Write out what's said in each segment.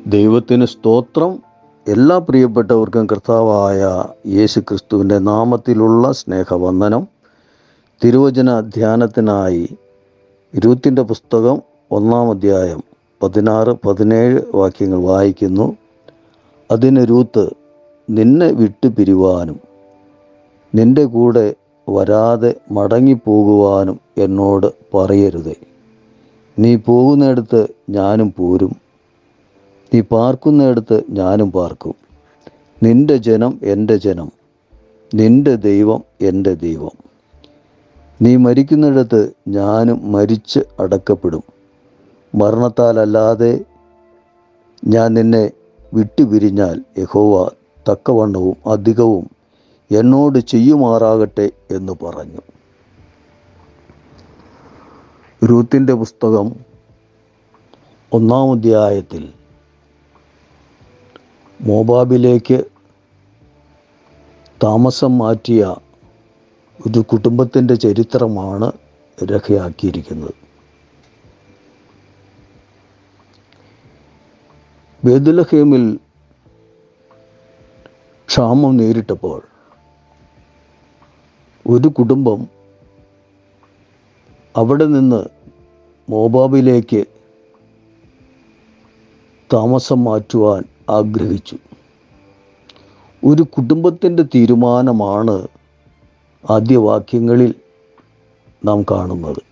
ദൈവത്തിന് സ്തോത്രം എല്ലാ പ്രിയപ്പെട്ടവർക്കും കർത്താവായ യേശു ക്രിസ്തുവിൻ്റെ നാമത്തിലുള്ള സ്നേഹവന്ദനം തിരുവചന ധ്യാനത്തിനായി രൂത്തിൻ്റെ പുസ്തകം ഒന്നാം അധ്യായം പതിനാറ് പതിനേഴ് വാക്യങ്ങൾ വായിക്കുന്നു അതിന് രൂത്ത് നിന്നെ വിട്ടു പിരിവാനും നിന്റെ കൂടെ വരാതെ മടങ്ങിപ്പോകുവാനും എന്നോട് പറയരുതേ നീ പോകുന്നിടത്ത് ഞാനും പോരും നീ പാർക്കുന്നിടത്ത് ഞാനും പാർക്കും നിന്റെ ജനം എൻ്റെ ജനം നിന്റെ ദൈവം എൻ്റെ ദൈവം നീ മരിക്കുന്നിടത്ത് ഞാനും മരിച്ച് അടക്കപ്പെടും മരണത്താലല്ലാതെ ഞാൻ നിന്നെ വിട്ടുപിരിഞ്ഞാൽ യഹോവ തക്കവണ്ണവും അധികവും എന്നോട് ചെയ്യുമാറാകട്ടെ എന്ന് പറഞ്ഞു രൂത്തിൻ്റെ പുസ്തകം ഒന്നാം അധ്യായത്തിൽ മോബാബിലേക്ക് താമസം മാറ്റിയ ഒരു കുടുംബത്തിൻ്റെ ചരിത്രമാണ് രേഖയാക്കിയിരിക്കുന്നത് ബേദുലഹേമിൽ ക്ഷാമം നേരിട്ടപ്പോൾ ഒരു കുടുംബം അവിടെ നിന്ന് മോബാബിലേക്ക് താമസം മാറ്റുവാൻ ആഗ്രഹിച്ചു ഒരു കുടുംബത്തിൻ്റെ തീരുമാനമാണ് ആദ്യവാക്യങ്ങളിൽ നാം കാണുന്നത്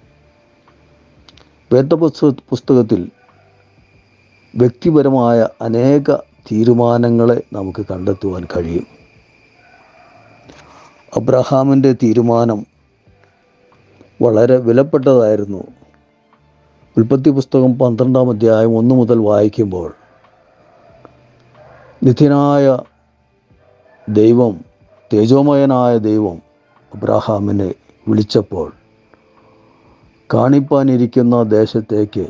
വേദപുസ്ത പുസ്തകത്തിൽ വ്യക്തിപരമായ അനേക തീരുമാനങ്ങളെ നമുക്ക് കണ്ടെത്തുവാൻ കഴിയും അബ്രഹാമിൻ്റെ തീരുമാനം വളരെ വിലപ്പെട്ടതായിരുന്നു ഉൽപ്പത്തി പുസ്തകം പന്ത്രണ്ടാം അധ്യായം ഒന്ന് മുതൽ വായിക്കുമ്പോൾ നിത്യനായ ദൈവം തേജോമയനായ ദൈവം അബ്രഹാമിനെ വിളിച്ചപ്പോൾ കാണിപ്പാനിരിക്കുന്ന ദേശത്തേക്ക്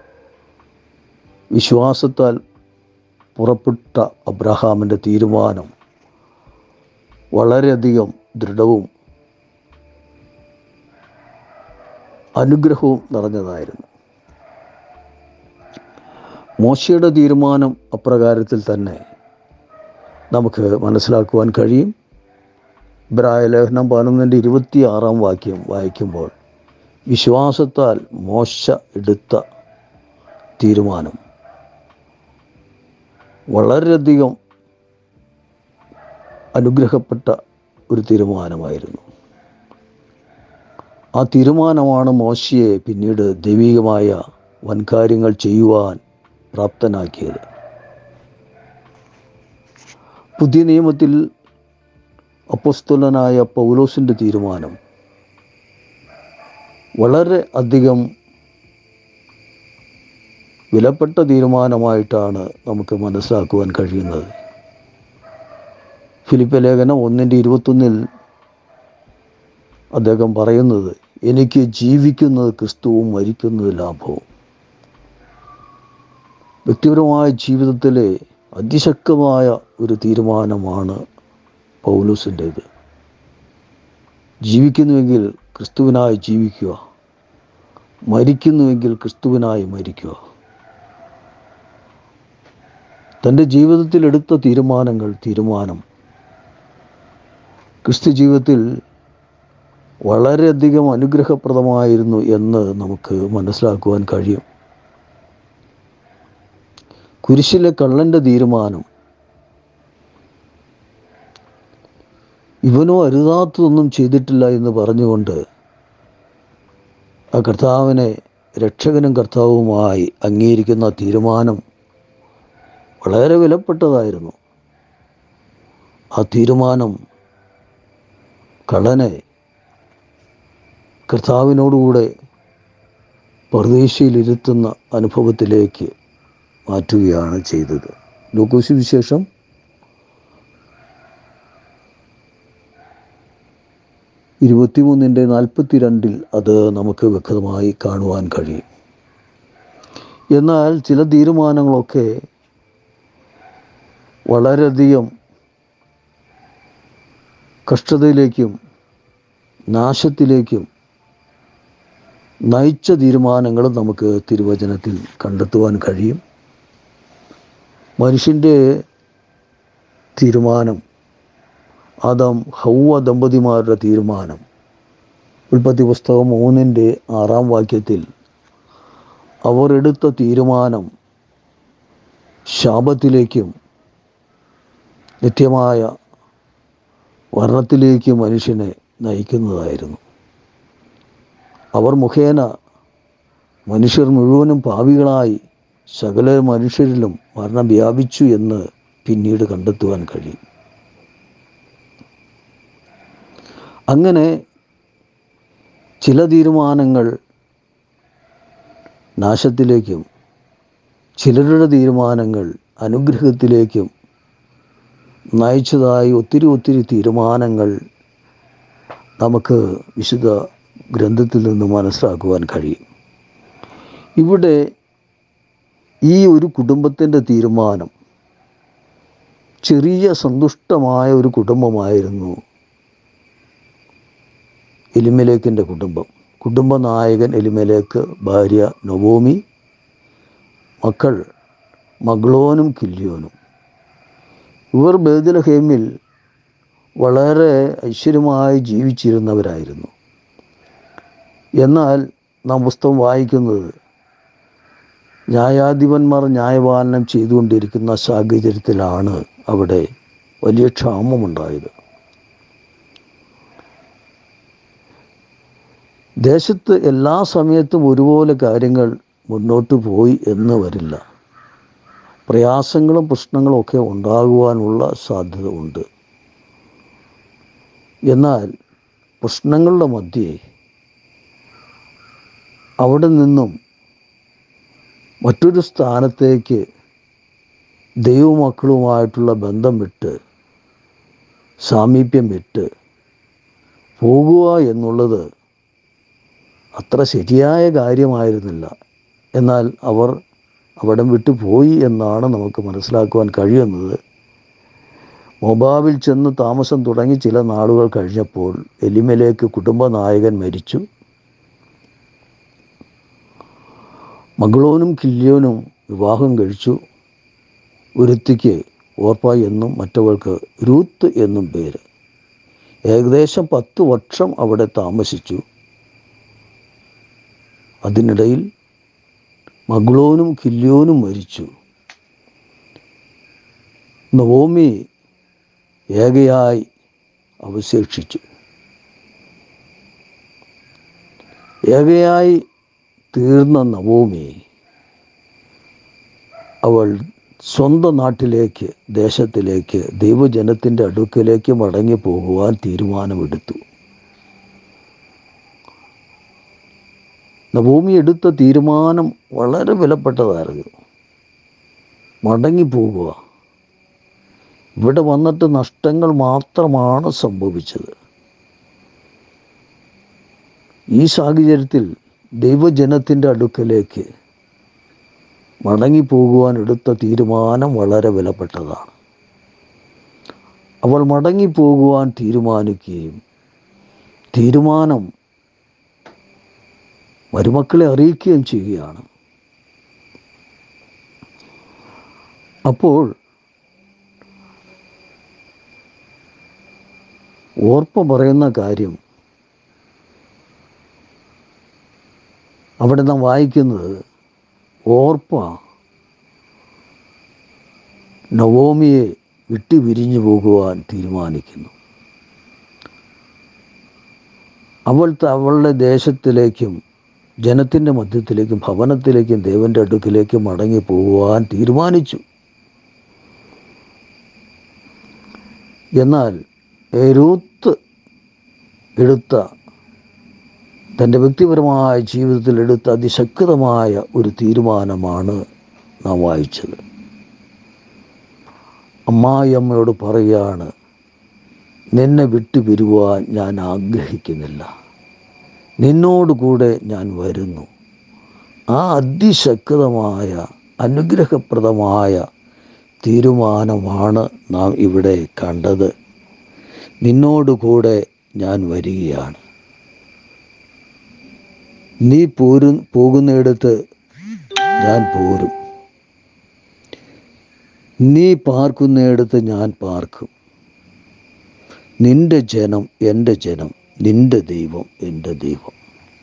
വിശ്വാസത്താൽ പുറപ്പെട്ട അബ്രഹാമിൻ്റെ തീരുമാനം വളരെയധികം ദൃഢവും അനുഗ്രഹവും നിറഞ്ഞതായിരുന്നു മോശയുടെ തീരുമാനം അപ്രകാരത്തിൽ തന്നെ നമുക്ക് മനസ്സിലാക്കുവാൻ കഴിയും ഇബ്രായ ലേഖനം പതിനൊന്നിൻ്റെ ഇരുപത്തി ആറാം വാക്യം വായിക്കുമ്പോൾ വിശ്വാസത്താൽ മോശ എടുത്ത തീരുമാനം വളരെയധികം അനുഗ്രഹപ്പെട്ട ഒരു തീരുമാനമായിരുന്നു ആ തീരുമാനമാണ് മോശയെ പിന്നീട് ദൈവികമായ വൻകാര്യങ്ങൾ ചെയ്യുവാൻ പ്രാപ്തനാക്കിയത് പുതിയ നിയമത്തിൽ അപ്പസ്തുലനായ പൗലോസിൻ്റെ തീരുമാനം വളരെ അധികം വിലപ്പെട്ട തീരുമാനമായിട്ടാണ് നമുക്ക് മനസ്സിലാക്കുവാൻ കഴിയുന്നത് ഫിലിപ്പ ലേഖനം ഒന്നിൻ്റെ ഇരുപത്തൊന്നിൽ അദ്ദേഹം പറയുന്നത് എനിക്ക് ജീവിക്കുന്നത് ക്രിസ്തുവും മരിക്കുന്നത് ലാഭവും വ്യക്തിപരമായ ജീവിതത്തിലെ അതിശക്തമായ ഒരു തീരുമാനമാണ് പൗലൂസിൻ്റേത് ജീവിക്കുന്നുവെങ്കിൽ ക്രിസ്തുവിനായി ജീവിക്കുക മരിക്കുന്നുവെങ്കിൽ ക്രിസ്തുവിനായി മരിക്കുക തൻ്റെ ജീവിതത്തിൽ എടുത്ത തീരുമാനങ്ങൾ തീരുമാനം ക്രിസ്തു ജീവിതത്തിൽ വളരെയധികം അനുഗ്രഹപ്രദമായിരുന്നു എന്ന് നമുക്ക് മനസ്സിലാക്കുവാൻ കഴിയും കുരിശിലെ കള്ളൻ്റെ തീരുമാനം ഇവനോ അരുതാത്തതൊന്നും ചെയ്തിട്ടില്ല എന്ന് പറഞ്ഞുകൊണ്ട് ആ കർത്താവിനെ രക്ഷകനും കർത്താവുമായി അംഗീകരിക്കുന്ന തീരുമാനം വളരെ വിലപ്പെട്ടതായിരുന്നു ആ തീരുമാനം കള്ളനെ കർത്താവിനോടുകൂടെ പ്രതീക്ഷയിലിരുത്തുന്ന അനുഭവത്തിലേക്ക് മാറ്റുകയാണ് ചെയ്തത് ലൂക്കോസ് വിശേഷം ഇരുപത്തിമൂന്നിൻ്റെ നാൽപ്പത്തി രണ്ടിൽ അത് നമുക്ക് വ്യക്തമായി കാണുവാൻ കഴിയും എന്നാൽ ചില തീരുമാനങ്ങളൊക്കെ വളരെയധികം കഷ്ടതയിലേക്കും നാശത്തിലേക്കും നയിച്ച തീരുമാനങ്ങളും നമുക്ക് തിരുവചനത്തിൽ കണ്ടെത്തുവാൻ കഴിയും മനുഷ്യൻ്റെ തീരുമാനം ആദം ഹൗവ ദമ്പതിമാരുടെ തീരുമാനം ഉൽപ്പത്തി പുസ്തകം മൂന്നിൻ്റെ ആറാം വാക്യത്തിൽ അവർ എടുത്ത തീരുമാനം ശാപത്തിലേക്കും നിത്യമായ വർണ്ണത്തിലേക്ക് മനുഷ്യനെ നയിക്കുന്നതായിരുന്നു അവർ മുഖേന മനുഷ്യർ മുഴുവനും പാവികളായി സകല മനുഷ്യരിലും മരണം വ്യാപിച്ചു എന്ന് പിന്നീട് കണ്ടെത്തുവാൻ കഴിയും അങ്ങനെ ചില തീരുമാനങ്ങൾ നാശത്തിലേക്കും ചിലരുടെ തീരുമാനങ്ങൾ അനുഗ്രഹത്തിലേക്കും നയിച്ചതായി ഒത്തിരി ഒത്തിരി തീരുമാനങ്ങൾ നമുക്ക് വിശുദ്ധ ഗ്രന്ഥത്തിൽ നിന്ന് മനസ്സിലാക്കുവാൻ കഴിയും ഇവിടെ ഈ ഒരു കുടുംബത്തിൻ്റെ തീരുമാനം ചെറിയ സന്തുഷ്ടമായ ഒരു കുടുംബമായിരുന്നു എലിമലേക്കിൻ്റെ കുടുംബം കുടുംബനായകൻ എലിമലേക്ക് ഭാര്യ നവോമി മക്കൾ മഗ്ലോനും കില്യോനും ഇവർ ബേദലഹേമിൽ വളരെ ഐശ്വര്യമായി ജീവിച്ചിരുന്നവരായിരുന്നു എന്നാൽ നാം പുസ്തകം വായിക്കുന്നത് ന്യായാധിപന്മാർ ന്യായപാലനം ചെയ്തുകൊണ്ടിരിക്കുന്ന സാഹചര്യത്തിലാണ് അവിടെ വലിയ ക്ഷാമമുണ്ടായത് ദേശത്ത് എല്ലാ സമയത്തും ഒരുപോലെ കാര്യങ്ങൾ മുന്നോട്ട് പോയി എന്ന് വരില്ല പ്രയാസങ്ങളും പ്രശ്നങ്ങളും ഒക്കെ ഉണ്ടാകുവാനുള്ള സാധ്യത ഉണ്ട് എന്നാൽ പ്രശ്നങ്ങളുടെ മധ്യേ അവിടെ നിന്നും മറ്റൊരു സ്ഥാനത്തേക്ക് ദൈവമക്കളുമായിട്ടുള്ള ബന്ധം വിട്ട് സാമീപ്യം വിട്ട് പോകുക എന്നുള്ളത് അത്ര ശരിയായ കാര്യമായിരുന്നില്ല എന്നാൽ അവർ അവിടം വിട്ടു പോയി എന്നാണ് നമുക്ക് മനസ്സിലാക്കുവാൻ കഴിയുന്നത് മൊബാബിൽ ചെന്ന് താമസം തുടങ്ങി ചില നാളുകൾ കഴിഞ്ഞപ്പോൾ എലിമലേക്ക് കുടുംബനായകൻ മരിച്ചു മകളോനും കില്യോനും വിവാഹം കഴിച്ചു ഒരുത്തിക്ക് ഓർപ്പ എന്നും മറ്റവൾക്ക് രൂത്ത് എന്നും പേര് ഏകദേശം പത്ത് വർഷം അവിടെ താമസിച്ചു അതിനിടയിൽ മഗ്ലോനും കില്യോനും മരിച്ചു നവോമി ഏകയായി അവശേഷിച്ചു ഏകയായി തീർന്ന നവോമി അവൾ സ്വന്തം നാട്ടിലേക്ക് ദേശത്തിലേക്ക് ദൈവജനത്തിൻ്റെ അടുക്കലേക്ക് മടങ്ങി പോകുവാൻ തീരുമാനമെടുത്തു നവോമി എടുത്ത തീരുമാനം വളരെ വിലപ്പെട്ടതായിരുന്നു മടങ്ങി പോകുക ഇവിടെ വന്നിട്ട് നഷ്ടങ്ങൾ മാത്രമാണ് സംഭവിച്ചത് ഈ സാഹചര്യത്തിൽ ദൈവജനത്തിൻ്റെ അടുക്കലേക്ക് മടങ്ങിപ്പോകുവാൻ എടുത്ത തീരുമാനം വളരെ വിലപ്പെട്ടതാണ് അവൾ മടങ്ങിപ്പോകുവാൻ തീരുമാനിക്കുകയും തീരുമാനം മരുമക്കളെ അറിയിക്കുകയും ചെയ്യുകയാണ് അപ്പോൾ ഓർപ്പ പറയുന്ന കാര്യം അവിടെ നാം വായിക്കുന്നത് ഓർപ്പ നവോമിയെ വിട്ടു പിരിഞ്ഞു പോകുവാൻ തീരുമാനിക്കുന്നു അവൾ ത- അവളുടെ ദേശത്തിലേക്കും ജനത്തിൻ്റെ മധ്യത്തിലേക്കും ഭവനത്തിലേക്കും ദേവൻ്റെ അടുക്കിലേക്കും മടങ്ങി പോകുവാൻ തീരുമാനിച്ചു എന്നാൽ രൂത്ത് എടുത്ത തൻ്റെ വ്യക്തിപരമായ ജീവിതത്തിൽ എടുത്ത അതിശക്തമായ ഒരു തീരുമാനമാണ് നാം വായിച്ചത് അമ്മായിയമ്മയോട് പറയുകയാണ് നിന്നെ വിട്ടുപിരിവാൻ ഞാൻ ആഗ്രഹിക്കുന്നില്ല നിന്നോട് കൂടെ ഞാൻ വരുന്നു ആ അതിശക്തമായ അനുഗ്രഹപ്രദമായ തീരുമാനമാണ് നാം ഇവിടെ കണ്ടത് നിന്നോട് കൂടെ ഞാൻ വരികയാണ് നീ പോരു പോകുന്നിടത്ത് ഞാൻ പോരും നീ പാർക്കുന്നിടത്ത് ഞാൻ പാർക്കും നിന്റെ ജനം എൻ്റെ ജനം നിന്റെ ദൈവം എൻ്റെ ദൈവം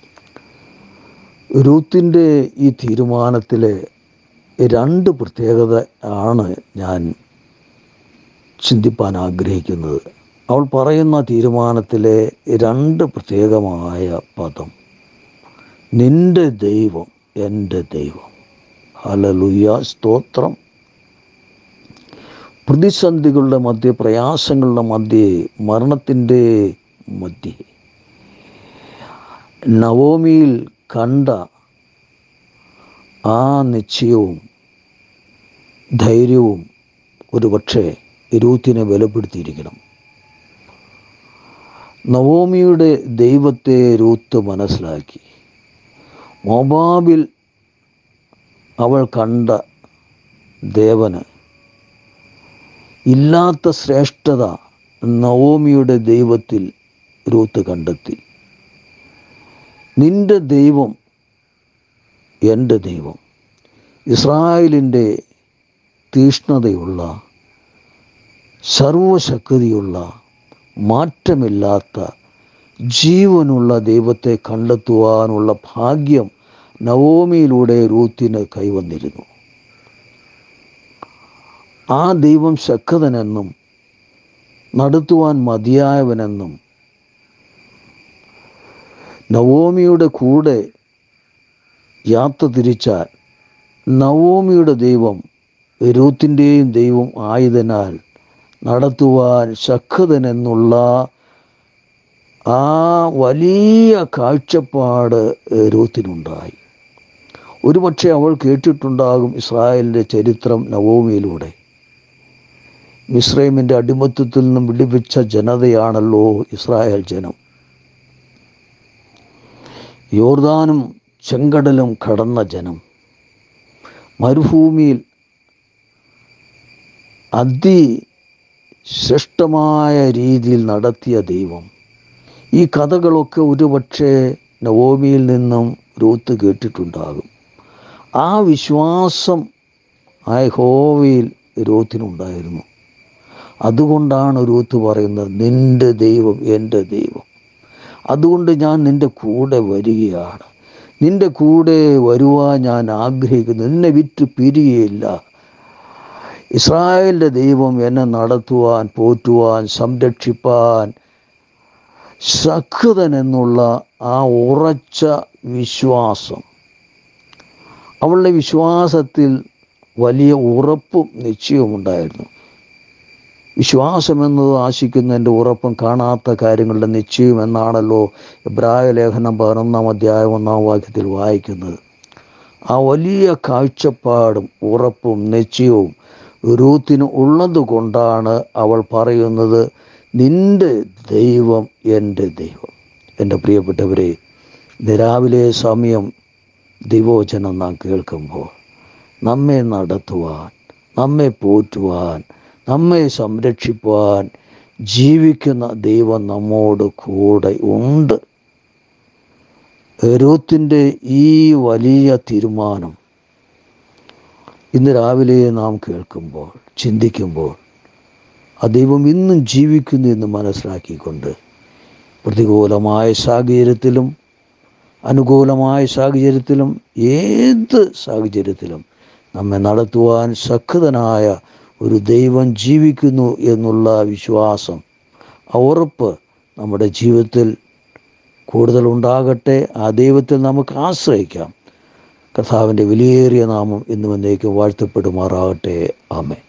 രൂത്തിൻ്റെ ഈ തീരുമാനത്തിലെ രണ്ട് പ്രത്യേകത ആണ് ഞാൻ ചിന്തിപ്പാൻ ആഗ്രഹിക്കുന്നത് അവൾ പറയുന്ന തീരുമാനത്തിലെ രണ്ട് പ്രത്യേകമായ പദം നിന്റെ ദൈവം എൻ്റെ ദൈവം ഹലലുയ സ്തോത്രം പ്രതിസന്ധികളുടെ മധ്യ പ്രയാസങ്ങളുടെ മധ്യേ മരണത്തിൻ്റെ മധ്യേ നവോമിയിൽ കണ്ട ആ നിശ്ചയവും ധൈര്യവും ഒരു പക്ഷേ രൂത്തിനെ ബലപ്പെടുത്തിയിരിക്കണം നവോമിയുടെ ദൈവത്തെ രൂത്ത് മനസ്സിലാക്കി മോബാബിൽ അവൾ കണ്ട ദേവന് ഇല്ലാത്ത ശ്രേഷ്ഠത നവോമിയുടെ ദൈവത്തിൽ രൂത്ത് കണ്ടെത്തി നിന്റെ ദൈവം എൻ്റെ ദൈവം ഇസ്രായേലിൻ്റെ തീഷ്ണതയുള്ള സർവശക്തിയുള്ള മാറ്റമില്ലാത്ത ജീവനുള്ള ദൈവത്തെ കണ്ടെത്തുവാനുള്ള ഭാഗ്യം നവോമിയിലൂടെ റൂത്തിന് കൈവന്നിരുന്നു ആ ദൈവം ശക്തനെന്നും നടത്തുവാൻ മതിയായവനെന്നും നവോമിയുടെ കൂടെ യാത്ര തിരിച്ചാൽ നവോമിയുടെ ദൈവം രൂത്തിൻ്റെയും ദൈവം ആയതിനാൽ നടത്തുവാൻ ശക്തനെന്നുള്ള ആ വലിയ കാഴ്ചപ്പാട് രൂത്തിനുണ്ടായി ഒരുപക്ഷെ അവൾ കേട്ടിട്ടുണ്ടാകും ഇസ്രായേലിൻ്റെ ചരിത്രം നവോമിയിലൂടെ മിസ്രൈമിൻ്റെ അടിമത്വത്തിൽ നിന്നും വിടിപ്പിച്ച ജനതയാണല്ലോ ഇസ്രായേൽ ജനം യോർദാനും ചെങ്കടലും കടന്ന ജനം മരുഭൂമിയിൽ അതിശ്രേഷ്ഠമായ രീതിയിൽ നടത്തിയ ദൈവം ഈ കഥകളൊക്കെ ഒരുപക്ഷെ നവോമിയിൽ നിന്നും രൂത്ത് കേട്ടിട്ടുണ്ടാകും ആ വിശ്വാസം ആ ഹോവയിൽ രൂത്തിനുണ്ടായിരുന്നു അതുകൊണ്ടാണ് രൂത്ത് പറയുന്നത് നിന്റെ ദൈവം എൻ്റെ ദൈവം അതുകൊണ്ട് ഞാൻ നിൻ്റെ കൂടെ വരികയാണ് നിൻ്റെ കൂടെ വരുവാൻ ഞാൻ ആഗ്രഹിക്കുന്നു നിന്നെ വിറ്റ് പിരിയയില്ല ഇസ്രായേലിൻ്റെ ദൈവം എന്നെ നടത്തുവാൻ പോറ്റുവാൻ സംരക്ഷിപ്പാൻ ശക്തൻ എന്നുള്ള ആ ഉറച്ച വിശ്വാസം അവളുടെ വിശ്വാസത്തിൽ വലിയ ഉറപ്പും നിശ്ചയവും ഉണ്ടായിരുന്നു വിശ്വാസം എന്നത് ആശിക്കുന്നതിൻ്റെ ഉറപ്പും കാണാത്ത കാര്യങ്ങളുടെ നിശ്ചയം എന്നാണല്ലോ ഇബ്രായ ലേഖനം പതിനൊന്നാം അധ്യായം ഒന്നാം വാക്യത്തിൽ വായിക്കുന്നത് ആ വലിയ കാഴ്ചപ്പാടും ഉറപ്പും നിശ്ചയവും രൂത്തിന് ഉള്ളത് കൊണ്ടാണ് അവൾ പറയുന്നത് നിന്റെ ദൈവം എൻ്റെ ദൈവം എൻ്റെ പ്രിയപ്പെട്ടവരെ ഇന്ന് രാവിലെ സമയം ദൈവോചനം നാം കേൾക്കുമ്പോൾ നമ്മെ നടത്തുവാൻ നമ്മെ പോറ്റുവാൻ നമ്മെ സംരക്ഷിപ്പാൻ ജീവിക്കുന്ന ദൈവം നമ്മോട് കൂടെ ഉണ്ട് രൂത്തിൻ്റെ ഈ വലിയ തീരുമാനം ഇന്ന് രാവിലെ നാം കേൾക്കുമ്പോൾ ചിന്തിക്കുമ്പോൾ ആ ദൈവം ഇന്നും ജീവിക്കുന്നു എന്ന് മനസ്സിലാക്കിക്കൊണ്ട് പ്രതികൂലമായ സാഹചര്യത്തിലും അനുകൂലമായ സാഹചര്യത്തിലും ഏത് സാഹചര്യത്തിലും നമ്മെ നടത്തുവാൻ ശക്തനായ ഒരു ദൈവം ജീവിക്കുന്നു എന്നുള്ള വിശ്വാസം ആ ഉറപ്പ് നമ്മുടെ ജീവിതത്തിൽ കൂടുതൽ ഉണ്ടാകട്ടെ ആ ദൈവത്തിൽ നമുക്ക് ആശ്രയിക്കാം കർത്താവിൻ്റെ വിലയേറിയ നാമം ഇന്നും എന്നേക്കും വാഴ്ത്തപ്പെടുമാറാകട്ടെ ആമേ